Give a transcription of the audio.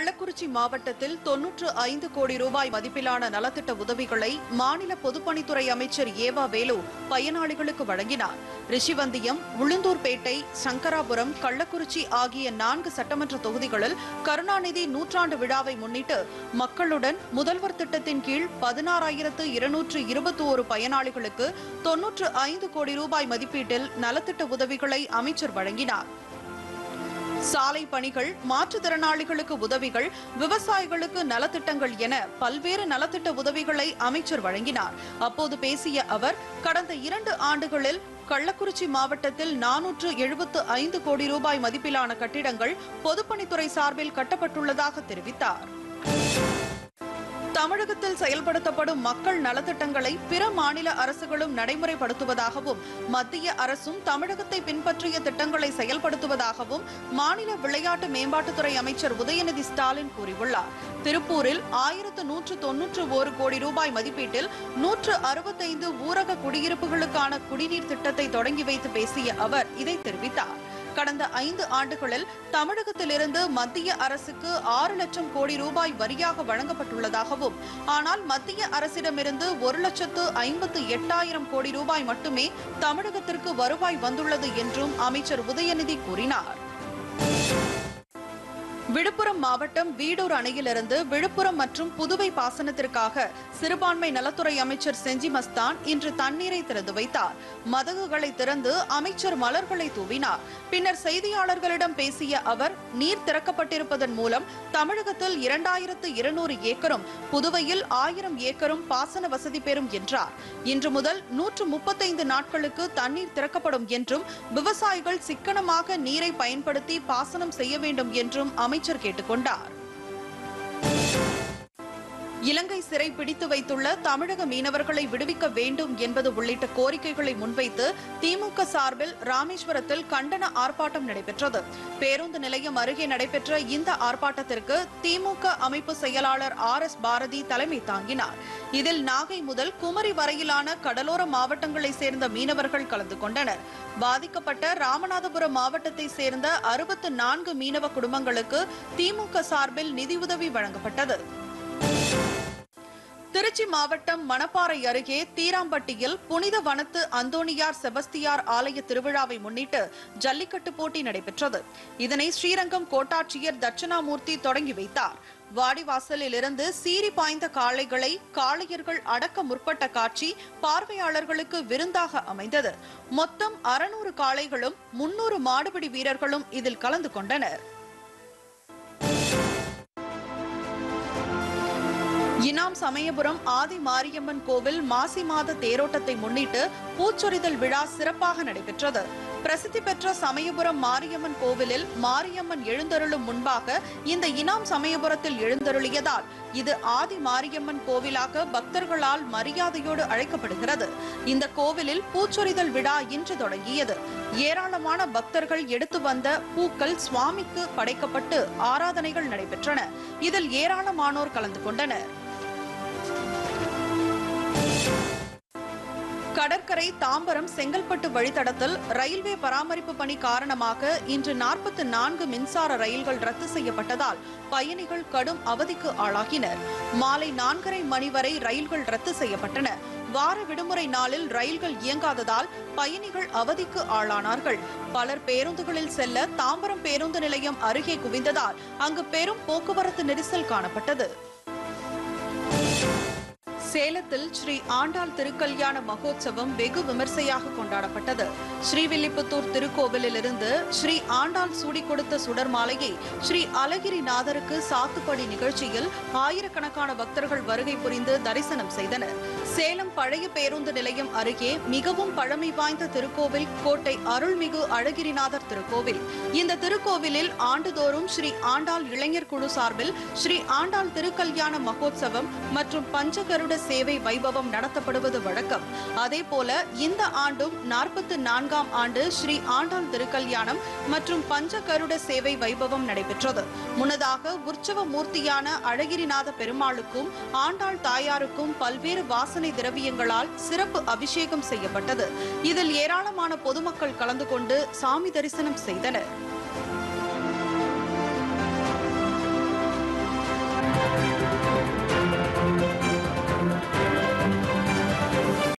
கள்ளக்குறிச்சி மாவட்டத்தில் தொன்னூற்று ஐந்து கோடி ரூபாய் மதிப்பிலான நலத்திட்ட உதவிகளை மாநில பொதுப்பணித்துறை அமைச்சர் ஏவா வேலு பயனாளிகளுக்கு வழங்கினார் ரிஷிவந்தியம் உளுந்தூர்பேட்டை சங்கராபுரம் கள்ளக்குறிச்சி ஆகிய நான்கு சட்டமன்ற தொகுதிகளில் கருணாநிதி நூற்றாண்டு விழாவை முன்னிட்டு மக்களுடன் முதல்வர் திட்டத்தின் கீழ் பதினாறாயிரத்து இருநூற்று இருபத்தி ஒரு பயனாளிகளுக்கு தொன்னூற்று ஐந்து கோடி ரூபாய் மதிப்பீட்டில் நலத்திட்ட உதவிகளை அமைச்சர் வழங்கினார் சாலை பணிகள் மாற்றுத்திறனாளிகளுக்கு உதவிகள் விவசாயிகளுக்கு நலத்திட்டங்கள் என பல்வேறு நலத்திட்ட உதவிகளை அமைச்சர் வழங்கினார் அப்போது பேசிய அவர் கடந்த இரண்டு ஆண்டுகளில் கள்ளக்குறிச்சி மாவட்டத்தில் நானூற்று எழுபத்து ஐந்து கோடி ரூபாய் மதிப்பிலான கட்டிடங்கள் பொதுப்பணித்துறை சார்பில் கட்டப்பட்டுள்ளதாக தெரிவித்தார் தமிழகத்தில் செயல்படுத்தப்படும் மக்கள் நலத்திட்டங்களை பிற மாநில அரசுகளும் நடைமுறைப்படுத்துவதாகவும் மத்திய அரசும் தமிழகத்தை பின்பற்றிய திட்டங்களை செயல்படுத்துவதாகவும் மாநில விளையாட்டு மேம்பாட்டுத்துறை அமைச்சர் உதயநிதி ஸ்டாலின் கூறியுள்ளார் திருப்பூரில் ஆயிரத்து நூற்று தொன்னூற்று ஒரு கோடி ரூபாய் மதிப்பீட்டில் நூற்று அறுபத்தைந்து ஊரக குடியிருப்புகளுக்கான குடிநீர் திட்டத்தை தொடங்கி வைத்து பேசிய அவர் இதை தெரிவித்தார் கடந்த ஐந்து ஆண்டுகளில் தமிழகத்திலிருந்து மத்திய அரசுக்கு ஆறு லட்சம் கோடி ரூபாய் வரியாக வழங்கப்பட்டுள்ளதாகவும் ஆனால் மத்திய அரசிடமிருந்து ஒரு லட்சத்து ஐம்பத்து எட்டாயிரம் கோடி ரூபாய் மட்டுமே தமிழகத்திற்கு வருவாய் வந்துள்ளது என்றும் அமைச்சர் உதயநிதி கூறினார் விழுப்புரம் மாவட்டம் வீடூர் அணையிலிருந்து விழுப்புரம் மற்றும் புதுவை பாசனத்திற்காக சிறுபான்மை நலத்துறை அமைச்சர் செஞ்சி மஸ்தான் இன்று தண்ணீரை திறந்து வைத்தார் மதகுகளை திறந்து அமைச்சர் மலர்களை தூவினார் பின்னர் செய்தியாளர்களிடம் பேசிய அவர் நீர் திறக்கப்பட்டிருப்பதன் மூலம் தமிழகத்தில் இரண்டாயிரத்து இருநூறு ஏக்கரும் புதுவையில் ஆயிரம் ஏக்கரும் பாசன வசதி பெறும் என்றார் இன்று முதல் நூற்று முப்பத்தைந்து நாட்களுக்கு தண்ணீர் திறக்கப்படும் என்றும் விவசாயிகள் சிக்கனமாக நீரை பயன்படுத்தி பாசனம் செய்ய வேண்டும் என்றும் அமைச்சர் கேட்டுக்கொண்டார் இலங்கை சிறை பிடித்து வைத்துள்ள தமிழக மீனவர்களை விடுவிக்க வேண்டும் என்பது உள்ளிட்ட கோரிக்கைகளை முன்வைத்து திமுக சார்பில் ராமேஸ்வரத்தில் கண்டன ஆர்ப்பாட்டம் நடைபெற்றது பேருந்து நிலையம் அருகே நடைபெற்ற இந்த ஆர்ப்பாட்டத்திற்கு திமுக அமைப்பு செயலாளர் ஆர் எஸ் பாரதி தலைமை தாங்கினார் இதில் நாகை முதல் குமரி வரையிலான கடலோர மாவட்டங்களைச் சேர்ந்த மீனவர்கள் கலந்து கொண்டனர் பாதிக்கப்பட்ட ராமநாதபுரம் மாவட்டத்தை சேர்ந்த அறுபத்து நான்கு மீனவ குடும்பங்களுக்கு திமுக சார்பில் நிதியுதவி வழங்கப்பட்டது திருச்சி மாவட்டம் மணப்பாறை அருகே தீராம்பட்டியில் புனித வனத்து அந்தோணியார் செபஸ்தியார் ஆலய திருவிழாவை முன்னிட்டு ஜல்லிக்கட்டு போட்டி நடைபெற்றது இதனை ஸ்ரீரங்கம் கோட்டாட்சியர் தட்சிணாமூர்த்தி தொடங்கி வைத்தார் வாடிவாசலில் இருந்து சீறி பாய்ந்த காளைகளை காளையர்கள் அடக்க முற்பட்ட காட்சி பார்வையாளர்களுக்கு விருந்தாக அமைந்தது மொத்தம் அறுநூறு காளைகளும் முன்னூறு மாடுபிடி வீரர்களும் இதில் கலந்து கொண்டனர் இனாம் சமயபுரம் ஆதி மாரியம்மன் கோவில் மாசி மாத தேரோட்டத்தை முன்னிட்டு பூச்சொரிதல் விழா சிறப்பாக நடைபெற்றது பிரசித்தி பெற்ற சமயபுரம் மாரியம்மன் கோவிலில் மாரியம்மன் எழுந்தருளும் முன்பாக இந்த இனாம் சமயபுரத்தில் எழுந்தருளியதால் இது ஆதி மாரியம்மன் கோவிலாக பக்தர்களால் மரியாதையோடு அழைக்கப்படுகிறது இந்த கோவிலில் பூச்சொரிதல் விழா இன்று தொடங்கியது ஏராளமான பக்தர்கள் எடுத்து வந்த பூக்கள் சுவாமிக்கு படைக்கப்பட்டு ஆராதனைகள் நடைபெற்றன இதில் ஏராளமானோர் கலந்து கொண்டனர் கடற்கரை தாம்பரம் செங்கல்பட்டு வழித்தடத்தில் ரயில்வே பராமரிப்பு பணி காரணமாக இன்று நாற்பத்தி நான்கு மின்சார ரயில்கள் ரத்து செய்யப்பட்டதால் பயணிகள் கடும் அவதிக்கு ஆளாகினர் மாலை நான்கரை மணி வரை ரயில்கள் ரத்து செய்யப்பட்டன வார விடுமுறை நாளில் ரயில்கள் இயங்காததால் பயணிகள் அவதிக்கு ஆளானார்கள் பலர் பேருந்துகளில் செல்ல தாம்பரம் பேருந்து நிலையம் அருகே குவிந்ததால் அங்கு பெரும் போக்குவரத்து நெரிசல் காணப்பட்டது சேலத்தில் ஸ்ரீ ஆண்டாள் திருக்கல்யாண மகோத்சவம் வெகு விமர்சையாக கொண்டாடப்பட்டது ஸ்ரீவில்லிபுத்தூர் திருக்கோவிலிலிருந்து ஸ்ரீ ஆண்டாள் சூடி கொடுத்த சுடர் மாலையை ஸ்ரீ அழகிரிநாதருக்கு சாத்துப்படி நிகழ்ச்சியில் ஆயிரக்கணக்கான பக்தர்கள் வருகை புரிந்து தரிசனம் செய்தனர் சேலம் பழைய பேருந்து நிலையம் அருகே மிகவும் பழமை வாய்ந்த திருக்கோவில் கோட்டை அருள்மிகு அழகிரிநாதர் திருக்கோவில் இந்த திருக்கோவிலில் ஆண்டுதோறும் ஸ்ரீ ஆண்டாள் இளைஞர் குழு சார்பில் ஸ்ரீ ஆண்டாள் திருக்கல்யாண மகோத்சவம் மற்றும் பஞ்சகருட சேவை வைபவம் நடத்தப்படுவது வழக்கம் அதேபோல இந்த ஆண்டும் நாற்பத்தி நான்காம் ஆண்டு ஸ்ரீ ஆண்டாள் திருக்கல்யாணம் மற்றும் பஞ்சகருட சேவை வைபவம் நடைபெற்றது முன்னதாக உற்சவ மூர்த்தியான அழகிரிநாத பெருமாளுக்கும் ஆண்டாள் தாயாருக்கும் பல்வேறு வாசனை திரவியங்களால் சிறப்பு அபிஷேகம் செய்யப்பட்டது இதில் ஏராளமான பொதுமக்கள் கலந்து கொண்டு சாமி தரிசனம் செய்தனர்